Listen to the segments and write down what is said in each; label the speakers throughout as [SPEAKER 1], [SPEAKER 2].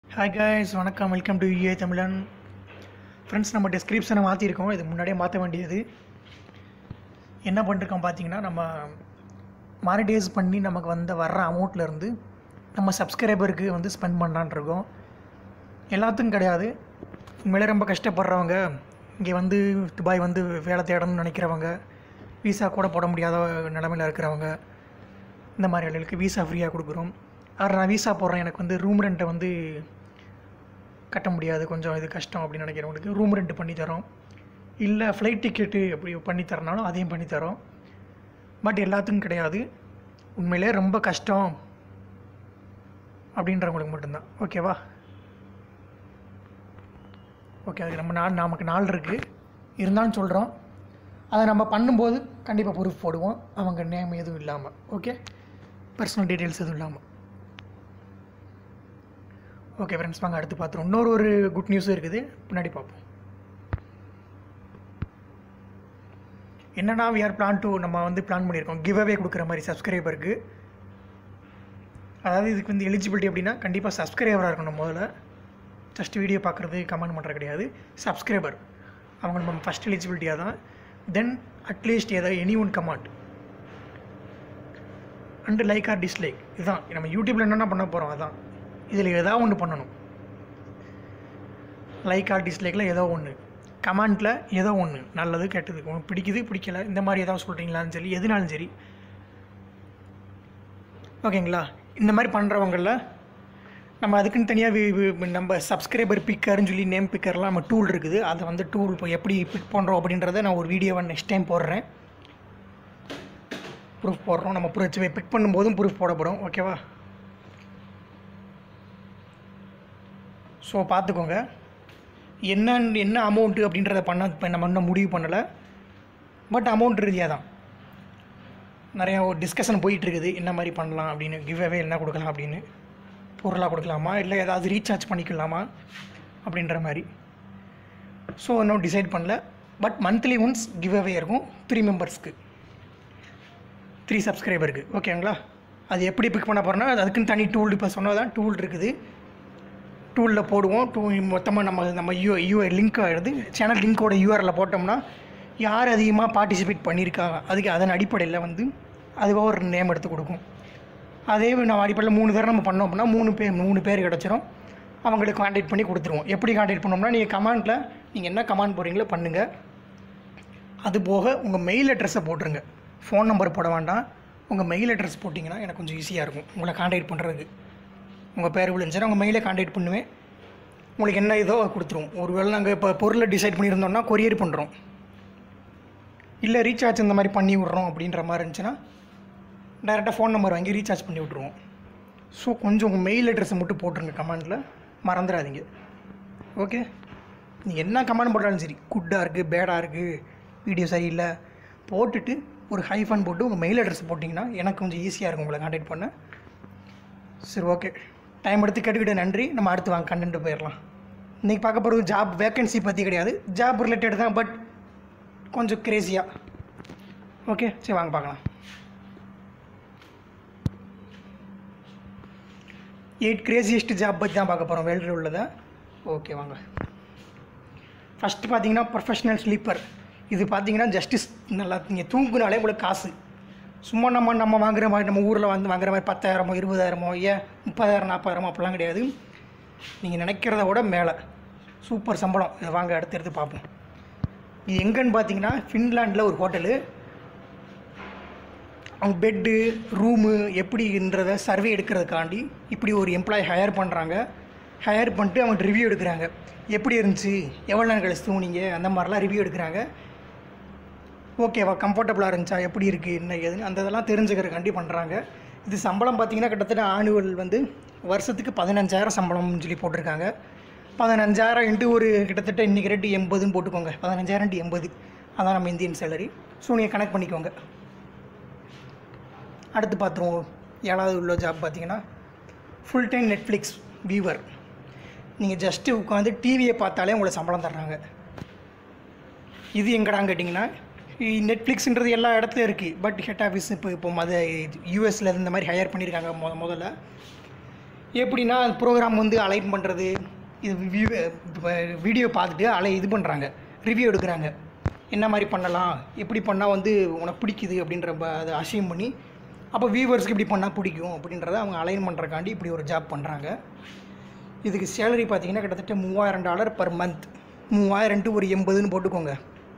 [SPEAKER 1] hi guys வணக்கம் welcome to U A Tamizhan friends நம்ம டிஸ்கிரிப்ஷனை மாற்றிருக்கோம் இது முன்னாடியே மாற்ற வேண்டியது என்ன பண்ணிருக்கோம் பார்த்தீங்கன்னா நம்ம மானிடைஸ் பண்ணி நமக்கு வந்த வர்ற அமௌண்ட்லேருந்து நம்ம சப்ஸ்கிரைபருக்கு வந்து ஸ்பெண்ட் பண்ணலான்னு இருக்கோம் எல்லாத்துக்கும் கிடையாது உண்மையிலே ரொம்ப கஷ்டப்படுறவங்க இங்கே வந்து துபாய் வந்து வேலை தேடணும்னு நினைக்கிறவங்க விசா கூட போட முடியாத நிலமையில் இருக்கிறவங்க இந்த மாதிரி ஆளுகளுக்கு விசா ஃப்ரீயாக கொடுக்குறோம் ஆனால் நான் விசா போடுறேன் எனக்கு வந்து ரூம் ரெண்ட்டை வந்து கட்ட முடியாது கொஞ்சம் இது கஷ்டம் அப்படின்னு நினைக்கிறவங்களுக்கு ரூம் ரெண்ட் பண்ணி தரோம் இல்லை ஃப்ளைட் டிக்கெட்டு அப்படி பண்ணி தரனாலும் அதையும் பண்ணி தரோம் பட் எல்லாத்துக்கும் கிடையாது உண்மையிலே ரொம்ப கஷ்டம் அப்படின்றவங்களுக்கு மட்டும்தான் ஓகேவா ஓகே அதுக்கு நம்ம நாள் நமக்கு நாள் இருக்குது இருந்தாலும் சொல்கிறோம் அதை நம்ம பண்ணும்போது கண்டிப்பாக ப்ரூஃப் போடுவோம் அவங்க நேம் எதுவும் இல்லாமல் ஓகே பர்சனல் டீட்டெயில்ஸ் எதுவும் இல்லாமல் ஓகே ஃப்ரெண்ட்ஸ் வாங்க அடுத்து பார்த்துருவோம் இன்னொரு ஒரு குட் நியூஸும் இருக்குது பின்னாடி பார்ப்போம் என்னன்னா வி ஆர் பிளான் டு நம்ம வந்து பிளான் பண்ணியிருக்கோம் கிவ் அவே கொடுக்குற மாதிரி சப்ஸ்கிரைபருக்கு அதாவது இதுக்கு வந்து எலிஜிபிலிட்டி அப்படின்னா கண்டிப்பாக சப்ஸ்கிரைபராக இருக்கணும் முதல்ல ஜஸ்ட் வீடியோ பார்க்குறது கமெண்ட் பண்ணுறது கிடையாது சப்ஸ்கிரைபர் அவங்க நம்ம ஃபஸ்ட் எலிஜிபிலிட்டியாக தான் தென் அட்லீஸ்ட் ஏதாவது any one comment and like or dislike இதுதான் நம்ம யூடியூப்பில் என்னென்ன பண்ண போகிறோம் அதான் இதில் ஏதாவது ஒன்று பண்ணணும் லைக் ஆர் டிஸ்லைக்கில் ஏதோ ஒன்று கமெண்ட்டில் ஏதோ ஒன்று நல்லது கெட்டது உங்களுக்கு பிடிக்குது பிடிக்கல இந்த மாதிரி ஏதாவது சொல்கிறீங்களான்னு சொல்லி எதுனாலும் சரி ஓகேங்களா இந்த மாதிரி பண்ணுறவங்களில் நம்ம அதுக்குன்னு தனியாக நம்ம சப்ஸ்கிரைபர் பிக்கர்னு சொல்லி நேம் பிக்கர்லாம் நம்ம டூல் இருக்குது அதை வந்து டூல் இப்போ எப்படி பிக் பண்ணுறோம் அப்படின்றத நான் ஒரு வீடியோவை நெக்ஸ்ட் டைம் போடுறேன் ப்ரூஃப் போடுறோம் நம்ம ப்ரூஃப் பிக் பண்ணும்போதும் ப்ரூஃப் போடப்படும் ஓகேவா ஸோ பார்த்துக்கோங்க என்ன என்ன அமௌண்ட்டு அப்படின்றத பண்ண இப்போ நம்ம இன்னும் முடிவு பண்ணலை பட் அமௌண்ட் ரீதியாக தான் நிறையா ஒரு டிஸ்கஷன் போயிட்டுருக்குது என்ன மாதிரி பண்ணலாம் அப்படின்னு கிவ் அவே என்ன கொடுக்கலாம் அப்படின்னு பொருளாக கொடுக்கலாமா இல்லை ஏதாவது ரீசார்ஜ் பண்ணிக்கலாமா அப்படின்ற மாதிரி ஸோ இன்னும் டிசைட் பண்ணல but monthly once give away இருக்கும் த்ரீ மெம்பர்ஸ்க்கு த்ரீ சப்ஸ்கிரைபருக்கு ஓகேங்களா அது எப்படி பிக் பண்ண போகிறோன்னா அதுக்குன்னு தனி டூல் இப்போ சொன்னதான் டூல் இருக்குது டூலில் போடுவோம் டூ மொத்தமாக நம்ம நம்ம யூ யூ லிங்க் ஆகிடுது சேனல் லிங்க்கோட யூஆரில் போட்டோம்னா யார் அதிகமாக பார்ட்டிசிபேட் பண்ணியிருக்காங்க அதுக்கு அதன் அடிப்படையில் வந்து அதுவாக ஒரு நேம் எடுத்து கொடுக்கும் அதே நம்ம அடிப்படையில் மூணு பேர் நம்ம பண்ணோம் அப்படின்னா மூணு பேர் மூணு பேர் கிடச்சிரும் அவங்களுக்கு காண்டாக்ட் பண்ணி கொடுத்துருவோம் எப்படி காண்டாக்ட் பண்ணோம்னா நீங்கள் கமெண்ட்டில் நீங்கள் என்ன கமெண்ட் போடுறீங்களோ பண்ணுங்கள் அது போக உங்கள் மெயில் அட்ரஸை போட்டுருங்க ஃபோன் நம்பர் போட வேண்டாம் உங்கள் மெயில் அட்ரஸ் போட்டிங்கன்னா எனக்கு கொஞ்சம் ஈஸியாக இருக்கும் உங்களை காண்டாக்ட் பண்ணுறதுக்கு உங்கள் பேர் விழுந்துச்சுன்னா உங்கள் மெயிலே காண்டாக்ட் பண்ணுவேன் உங்களுக்கு என்ன இதோ கொடுத்துருவோம் ஒருவேளை நாங்கள் இப்போ பொருளை டிசைட் பண்ணியிருந்தோம்னா கொரியர் பண்ணுறோம் இல்லை ரீசார்ஜ் இந்த மாதிரி பண்ணி விட்றோம் அப்படின்ற மாதிரி இருந்துச்சுன்னா டைரெக்டாக ஃபோன் நம்பர் வாங்கி ரீசார்ஜ் பண்ணி விட்ருவோம் ஸோ கொஞ்சம் உங்கள் மெயில் அட்ரஸை மட்டும் போட்டுருங்க கமெண்டில் மறந்துடாதீங்க ஓகே நீங்கள் என்ன கமெண்ட் போட்டாலும் சரி குட்டாக இருக்குது பேடாக இருக்குது வீடியோ சரியில்லை போட்டுட்டு ஒரு ஹைஃபன் போட்டு உங்கள் மெயில் அட்ரஸ் போட்டிங்கன்னா எனக்கு கொஞ்சம் ஈஸியாக இருக்கும் உங்களை காண்டாக்ட் பண்ண சரி ஓகே டைம் எடுத்து கேட்டுக்கிட்டு நன்றி நம்ம அடுத்து வாங்க கண்டென்ட் போயிடலாம் இன்றைக்கி பார்க்க போகிறது ஜாப் வேக்கன்சி பற்றி கிடையாது ஜாப் ரிலேட்டட் தான் பட் கொஞ்சம் கிரேஸியாக ஓகே சரி வாங்க பார்க்கலாம் எயிட் கிரேசியஸ்ட் ஜாப் பற்றி தான் பார்க்க போகிறோம் வேல்டில் உள்ளதை ஓகே வாங்க ஃபஸ்ட்டு பார்த்தீங்கன்னா ப்ரொஃபஷனல் ஸ்லீப்பர் இது பார்த்தீங்கன்னா ஜஸ்டிஸ் நல்லா நீங்கள் தூங்குனாலே உங்களுக்கு காசு சும்மா நம்ம நம்ம வாங்குற மாதிரி நம்ம ஊரில் வந்து வாங்குற மாதிரி பத்தாயிரமோ இருபதாயிரமோ ஏன் முப்பதாயிரம் நாற்பதாயிரமோ அப்படிலாம் கிடையாது நீங்கள் நினைக்கிறத விட மேலே சூப்பர் சம்பளம் இதை வாங்க அடுத்து எடுத்து பார்ப்போம் இது எங்கன்னு பார்த்தீங்கன்னா ஃபின்லாண்டில் ஒரு ஹோட்டலு அவங்க பெட்டு ரூமு எப்படின்றத சர்வே எடுக்கிறதுக்காண்டி இப்படி ஒரு எம்ப்ளாயி ஹையர் பண்ணுறாங்க ஹையர் பண்ணிட்டு அவங்க ரிவ்யூ எடுக்கிறாங்க எப்படி இருந்துச்சு எவ்வளோ நேரம் கழிச்சு தூங்குனீங்க அந்த மாதிரிலாம் ரிவ்யூ எடுக்கிறாங்க ஓகேவா கம்ஃபர்டபுளாக இருந்துச்சா எப்படி இருக்குது என்ன ஏதுன்னு அந்த இதெல்லாம் தெரிஞ்சுக்கிறதுக்காண்டி பண்ணுறாங்க இது சம்பளம் பார்த்தீங்கன்னா கிட்டத்தட்ட ஆனுவல் வந்து வருஷத்துக்கு பதினஞ்சாயிரம் சம்பளம்னு சொல்லி போட்டிருக்காங்க பதினஞ்சாயிரம் இன்ட்டு ஒரு கிட்டத்தட்ட இன்றைக்கி ரேட்டு எண்பதுன்னு போட்டுக்கோங்க பதினஞ்சாயிரம் இன்ட்டு எண்பது அதான் நம்ம இந்தியன் சேலரி ஸோ நீங்கள் கனெக்ட் பண்ணிக்கோங்க அடுத்து பார்த்துருவோம் ஏழாவது உள்ள ஜாப் பார்த்தீங்கன்னா ஃபுல் டைம் நெட்ஃப்ளிக்ஸ் வியூவர் நீங்கள் ஜஸ்ட்டு உட்காந்து டிவியை பார்த்தாலே உங்களை சம்பளம் தர்றாங்க இது எங்கடான்னு கேட்டிங்கன்னா நெட்ஃப்ளிக்ஸ்ன்றது எல்லா இடத்துலையும் இருக்குது பட் ஹெட் ஆஃபீஸ் இப்போ இப்போ மத யூஎஸில் இந்த மாதிரி ஹையர் பண்ணியிருக்காங்க முத முதல்ல எப்படின்னா ப்ரோக்ராம் வந்து அலைன் பண்ணுறது இது வீடியோ பார்த்துட்டு அலை இது பண்ணுறாங்க ரிவ்யூ எடுக்கிறாங்க என்ன மாதிரி பண்ணலாம் எப்படி பண்ணால் வந்து உனக்கு பிடிக்குது அப்படின்ற ப- அதை அசியம் பண்ணி அப்போ வியூவர்ஸ்க்கு இப்படி பண்ணால் பிடிக்கும் அப்படின்றத அவங்க அலைன் பண்ணுறக்காண்டி இப்படி ஒரு ஜாப் பண்ணுறாங்க இதுக்கு சேலரி பார்த்தீங்கன்னா கிட்டத்தட்ட மூவாயிரம் டாலர் பர் மந்த் மூவாயிரம் டு ஒரு எண்பதுன்னு போட்டுக்கோங்க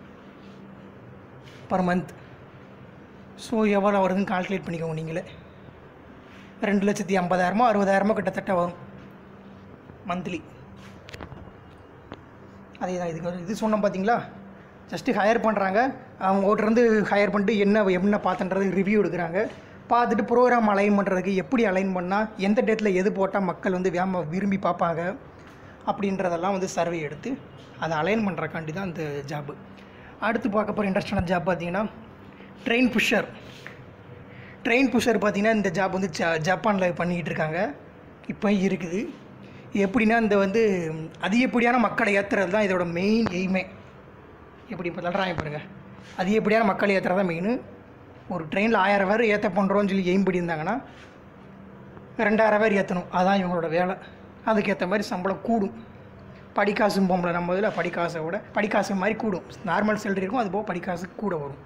[SPEAKER 1] பர் மந்த் ஸோ எவ்வளோ வருதுன்னு கால்குலேட் பண்ணிக்கோங்க நீங்களே ரெண்டு லட்சத்தி ஐம்பதாயிரமோ அறுபதாயிரமோ கிட்டத்தட்ட வரும் மந்த்லி அதே தான் இதுக்கு ஒரு இது சொன்னோம் பார்த்தீங்களா ஜஸ்ட்டு ஹையர் பண்ணுறாங்க அவங்க இருந்து ஹையர் பண்ணிட்டு என்ன என்ன பார்த்துன்றது ரிவ்யூ எடுக்கிறாங்க பார்த்துட்டு ப்ரோக்ராம் அலைன் பண்ணுறதுக்கு எப்படி அலைன் பண்ணால் எந்த டேட்டில் எது போட்டால் மக்கள் வந்து வேம விரும்பி பார்ப்பாங்க அப்படின்றதெல்லாம் வந்து சர்வே எடுத்து அதை அலைன் பண்ணுறக்காண்டி தான் இந்த ஜாப்பு அடுத்து பார்க்க போகிற இன்ட்ரெஸ்டான ஜாப் பார்த்தீங்கன்னா ட்ரெயின் புஷர் ட்ரெயின் புஷர் பார்த்தீங்கன்னா இந்த ஜாப் வந்து ஜா ஜப்பானில் பண்ணிக்கிட்டு இருக்காங்க இப்போ இருக்குது இது எப்படின்னா இந்த வந்து அதிகப்படியான மக்களை ஏற்றுறது தான் இதோட மெயின் எய்மே எப்படி இப்போ தள்ளுறாங்க பாருங்க அதிகப்படியான மக்களை ஏற்றுறது தான் மெயின் ஒரு ட்ரெயினில் ஆயிரம் பேர் ஏற்ற பண்ணுறோன்னு சொல்லி எய்ம் பண்ணியிருந்தாங்கன்னா ரெண்டாயிரம் பேர் ஏற்றணும் அதான் இவங்களோட வேலை அதுக்கேற்ற மாதிரி சம்பளம் கூடும் படிக்காசும் போம்பல நம்ம இதில் படிக்காசை விட படிக்காசு மாதிரி கூடும் நார்மல் சேலரி இருக்கும் அது போக படிக்காசு கூட வரும்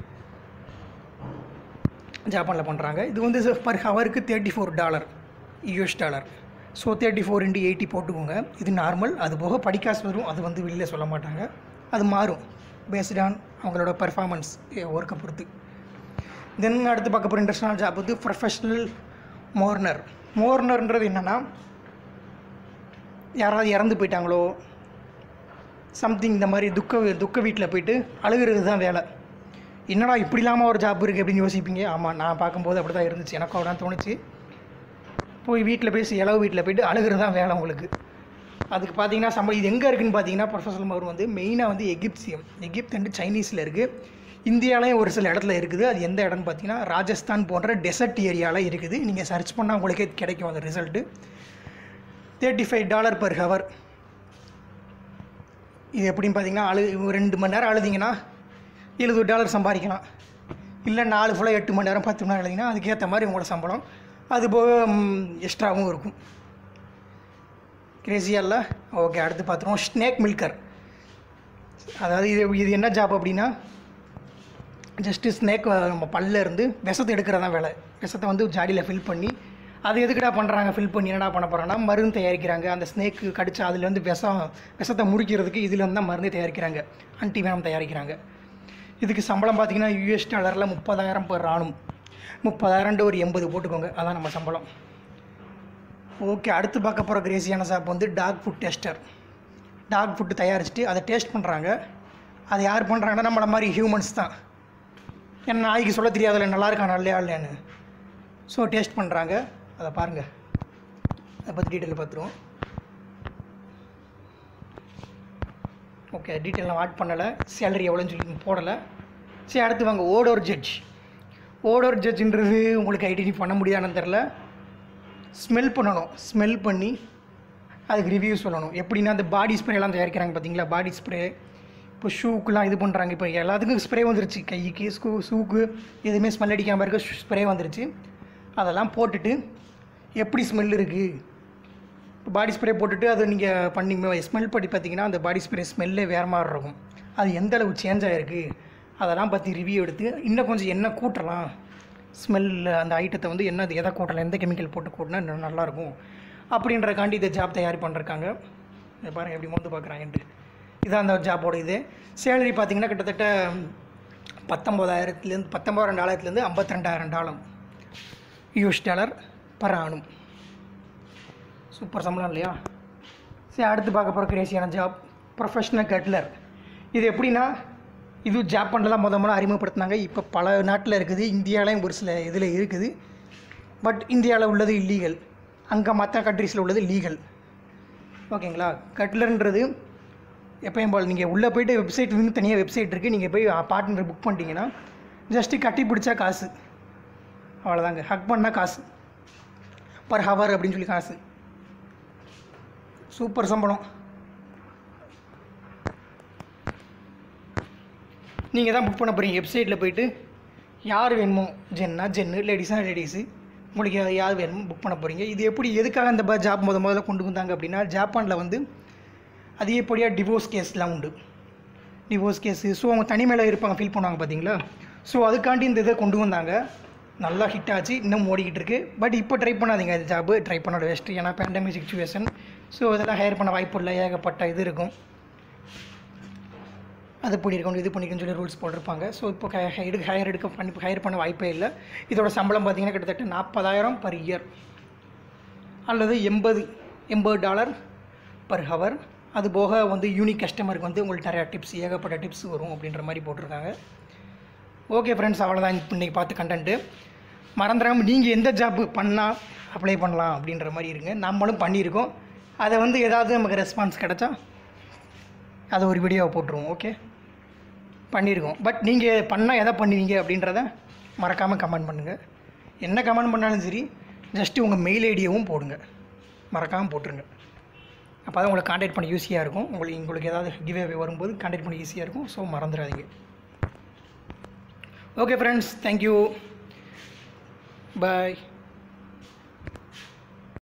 [SPEAKER 1] ஜப்பானில் பண்ணுறாங்க இது வந்து பர் ஹவருக்கு thirty four dollar US dollar so thirty four into eighty போட்டுக்கோங்க இது நார்மல் அது போக படிக்காசு வரும் அது வந்து வெளியில் சொல்ல மாட்டாங்க அது மாறும் பேஸ்ட் ஆன் அவங்களோட பர்ஃபார்மன்ஸ் ஒர்க்கை பொறுத்து தென் அடுத்து பார்க்க போகிற இன்டர்நேஷனல் ஜாப் வந்து ப்ரொஃபஷ்னல் மோர்னர் மோர்னர்ன்றது என்னென்னா யாராவது இறந்து போயிட்டாங்களோ சம்திங் இந்த மாதிரி துக்க துக்க வீட்டில் போயிட்டு அழுகிறது தான் வேலை என்னடா இப்படி இல்லாமல் ஒரு ஜாப் இருக்குது அப்படின்னு யோசிப்பீங்க ஆமாம் நான் பார்க்கும்போது அப்படி தான் இருந்துச்சு எனக்கும் அப்படி தான் தோணுச்சு போய் வீட்டில் போய் இளவு வீட்டில் போயிட்டு அழுகிறது தான் வேலை உங்களுக்கு அதுக்கு பார்த்தீங்கன்னா சம்பளம் இது எங்கே இருக்குன்னு பார்த்தீங்கன்னா ப்ரொஃபஷனல் மவர் வந்து மெயினாக வந்து எகிப்சியம் எகிப்த் அண்டு சைனீஸில் இருக்குது இந்தியாவிலையும் ஒரு சில இடத்துல இருக்குது அது எந்த இடம்னு பார்த்தீங்கன்னா ராஜஸ்தான் போன்ற டெசர்ட் ஏரியாவில் இருக்குது நீங்கள் சர்ச் பண்ணால் உங்களுக்கே கிடைக்கும் அந்த result thirty five dollar per hour இது எப்படின்னு பார்த்தீங்கன்னா அழு ஒரு ரெண்டு மணி நேரம் அழுதிங்கன்னா எழுபது டாலர் சம்பாதிக்கலாம் இல்லை நாலு ஃபுல்லாக எட்டு மணி நேரம் பத்து மணி நேரம் எழுதிங்கன்னா அதுக்கேற்ற மாதிரி உங்களோட சம்பளம் அது போக எக்ஸ்ட்ராவும் இருக்கும் கிரேசியா இல்லை ஓகே அடுத்து பார்த்துருவோம் ஸ்னேக் மில்கர் அதாவது இது இது என்ன ஜாப் அப்படின்னா ஜஸ்ட்டு ஸ்னேக் நம்ம பல்ல இருந்து விஷத்தை எடுக்கிறதா வேலை விஷத்தை வந்து ஜாடியில் ஃபில் பண்ணி அது எதுக்குடா பண்ணுறாங்க ஃபில் பண்ணி என்னடா பண்ண போகிறாங்கன்னா மருந்து தயாரிக்கிறாங்க அந்த ஸ்னேக்கு கடிச்சு அதில் வந்து விஷம் விஷத்தை முறிக்கிறதுக்கு இதில் இருந்து தான் மருந்து தயாரிக்கிறாங்க ஆன்டி வேனம் தயாரிக்கிறாங்க இதுக்கு சம்பளம் பார்த்தீங்கன்னா யூஎஸ் டாலரில் முப்பதாயிரம் per ஆணும் முப்பதாயிரம்ட்டு ஒரு எண்பது போட்டுக்கோங்க அதான் நம்ம சம்பளம் ஓகே அடுத்து பார்க்க போகிற கிரேசியான ஷாப் வந்து dog food tester dog food தயாரிச்சுட்டு அதை டேஸ்ட் பண்ணுறாங்க அதை யார் பண்ணுறாங்கன்னா நம்மள மாதிரி ஹியூமன்ஸ் தான் ஏன்னா நாய்க்கு சொல்ல தெரியாதுல்ல நல்லா இருக்கா நல்லையா இல்லையான்னு ஸோ டேஸ்ட் பண்ணுறாங்க அதை பாருங்கள் அதை பற்றி டீட்டெயில் பார்த்துருவோம் ஓகே டீட்டெயில் நான் ஆட் பண்ணலை சேலரி எவ்வளோன்னு சொல்லி போடலை சரி அடுத்து வாங்க ஓடோர் ஜட்ஜ் ஓடோர் ஜட்ஜுன்றது உங்களுக்கு ஐடென்டி பண்ண முடியாதுன்னு தெரில ஸ்மெல் பண்ணணும் ஸ்மெல் பண்ணி அதுக்கு ரிவ்யூ சொல்லணும் எப்படின்னா அந்த பாடி ஸ்ப்ரேலாம் தயாரிக்கிறாங்க பார்த்தீங்களா பாடி ஸ்ப்ரே இப்போ ஷூக்கெலாம் இது பண்ணுறாங்க இப்போ எல்லாத்துக்கும் ஸ்ப்ரே வந்துருச்சு கைக்கு ஸ்கூ ஷூக்கு எதுவுமே ஸ்மெல் அடிக்காமல் இருக்க ஸ்ப்ரே வந்துருச்சு அதெல்லாம் போட்டுட்டு எப்படி ஸ்மெல் இருக்குது இப்போ பாடி ஸ்ப்ரே போட்டுட்டு அதை நீங்கள் பண்ணி ஸ்மெல் பண்ணி பார்த்தீங்கன்னா அந்த பாடி ஸ்ப்ரே ஸ்மெல்லே வேறு மாதிரி இருக்கும் அது எந்த அளவு சேஞ்ச் ஆகிருக்கு அதெல்லாம் பற்றி ரிவ்யூ எடுத்து இன்னும் கொஞ்சம் என்ன கூட்டலாம் ஸ்மெல் அந்த ஐட்டத்தை வந்து என்ன எதை கூட்டலாம் எந்த கெமிக்கல் போட்டு கூட்டினா இன்னும் நல்லாயிருக்கும் அப்படின்றக்காண்டி இந்த ஜாப் தயார் பண்ணிருக்காங்க இதை பாருங்கள் எப்படி மோந்து பார்க்குறாங்கன்ட்டு இதான் அந்த ஜாப்போட இது சேலரி பார்த்தீங்கன்னா கிட்டத்தட்ட பத்தொம்போதாயிரத்துலேருந்து பத்தொம்பதாயிரம் டாலர்லேருந்து ஐம்பத்தி ரெண்டாயிரம் dollar US dollar per annum super சம்பளம் இல்லையா சரி அடுத்து பார்க்க போகிற கிரேசியான ஜாப் ப்ரொஃபஷ்னல் கட்லர் இது எப்படின்னா இது ஜாப்பானில் தான் முத முதல்ல அறிமுகப்படுத்தினாங்க இப்போ பல நாட்டில் இருக்குது இந்தியாவிலையும் ஒரு சில இதில் இருக்குது பட் இந்தியாவில் உள்ளது இல்லீகல் அங்கே மற்ற கண்ட்ரீஸில் உள்ளது லீகல் ஓகேங்களா கட்லர்ன்றது எப்பயும் போல் நீங்கள் உள்ளே போயிட்டு வெப்சைட் வந்து தனியாக வெப்சைட் இருக்குது நீங்கள் போய் பார்ட்னர் புக் பண்ணிட்டீங்கன்னா ஜஸ்ட்டு கட்டி பிடிச்சா காசு அவ்வளோதாங்க ஹக் பண்ணால் காசு பர் ஹவர் அப்படின்னு சொல்லி காசு சூப்பர் சம்பளம் நீங்கள் தான் புக் பண்ண போகிறீங்க வெப்சைட்டில் போயிட்டு யார் வேணுமோ ஜென்னா ஜென்னு லேடிஸாக லேடிஸு உங்களுக்கு யார் வேணும் புக் பண்ண போகிறீங்க இது எப்படி எதுக்காக அந்த ஜாப் முத முதல்ல கொண்டு வந்தாங்க அப்படின்னா ஜப்பானில் வந்து அதிகப்படியாக டிவோர்ஸ் கேஸ்லாம் உண்டு டிவோர்ஸ் கேஸு ஸோ அவங்க தனிமையில் இருப்பாங்க ஃபீல் பண்ணுவாங்க பார்த்தீங்களா ஸோ அதுக்காண்டி இந்த இதை கொண்டு வந்தாங்க நல்லா ஹிட் ஆச்சு இன்னும் ஓடிக்கிட்டு இருக்கு பட் இப்போ ட்ரை பண்ணாதீங்க அது ஜாபு ட்ரை பண்ணோட வேஸ்ட்டு ஏன்னா பேண்டமிக் சுச்சுவேஷன் ஸோ இதெல்லாம் ஹையர் பண்ண வாய்ப்பு இல்லை ஏகப்பட்ட இது இருக்கும் அது பண்ணியிருக்கணும் இது பண்ணிக்கணும்னு சொல்லி ரூல்ஸ் போட்டிருப்பாங்க ஸோ இப்போ எடுக்க ஹையர் எடுக்க பண்ணி ஹையர் பண்ண வாய்ப்பே இல்லை இதோட சம்பளம் பார்த்தீங்கன்னா கிட்டத்தட்ட நாற்பதாயிரம் பர் இயர் அல்லது எண்பது எண்பது டாலர் பர் ஹவர் அது போக வந்து யூனிக் கஸ்டமருக்கு வந்து உங்களுக்கு நிறையா டிப்ஸ் ஏகப்பட்ட டிப்ஸ் வரும் அப்படின்ற மாதிரி போட்டிருக்காங்க ஓகே ஃப்ரெண்ட்ஸ் அவ்வளோதான் இப்போ இன்றைக்கி பார்த்து கண்டென்ட்டு மறந்துடாமல் நீங்கள் எந்த ஜாப் பண்ணால் அப்ளை பண்ணலாம் அப்படின்ற மாதிரி இருங்க நம்மளும் பண்ணியிருக்கோம் அதை வந்து ஏதாவது நமக்கு ரெஸ்பான்ஸ் கிடச்சா அதை ஒரு வீடியோவை போட்டுருவோம் ஓகே பண்ணியிருக்கோம் பட் நீங்கள் பண்ணால் எதை பண்ணுவீங்க அப்படின்றத மறக்காமல் கமெண்ட் பண்ணுங்கள் என்ன கமெண்ட் பண்ணாலும் சரி ஜஸ்ட்டு உங்கள் மெயில் ஐடியவும் போடுங்க மறக்காமல் போட்டுருங்க அப்போ தான் உங்களை காண்டாக்ட் பண்ண ஈஸியாக இருக்கும் உங்களுக்கு உங்களுக்கு ஏதாவது கிவே வரும்போது காண்டாக்ட் பண்ண ஈஸியாக இருக்கும் ஸோ மறந்துடாதீங்க ஓகே ஃப்ரெண்ட்ஸ் தேங்க்யூ பாய்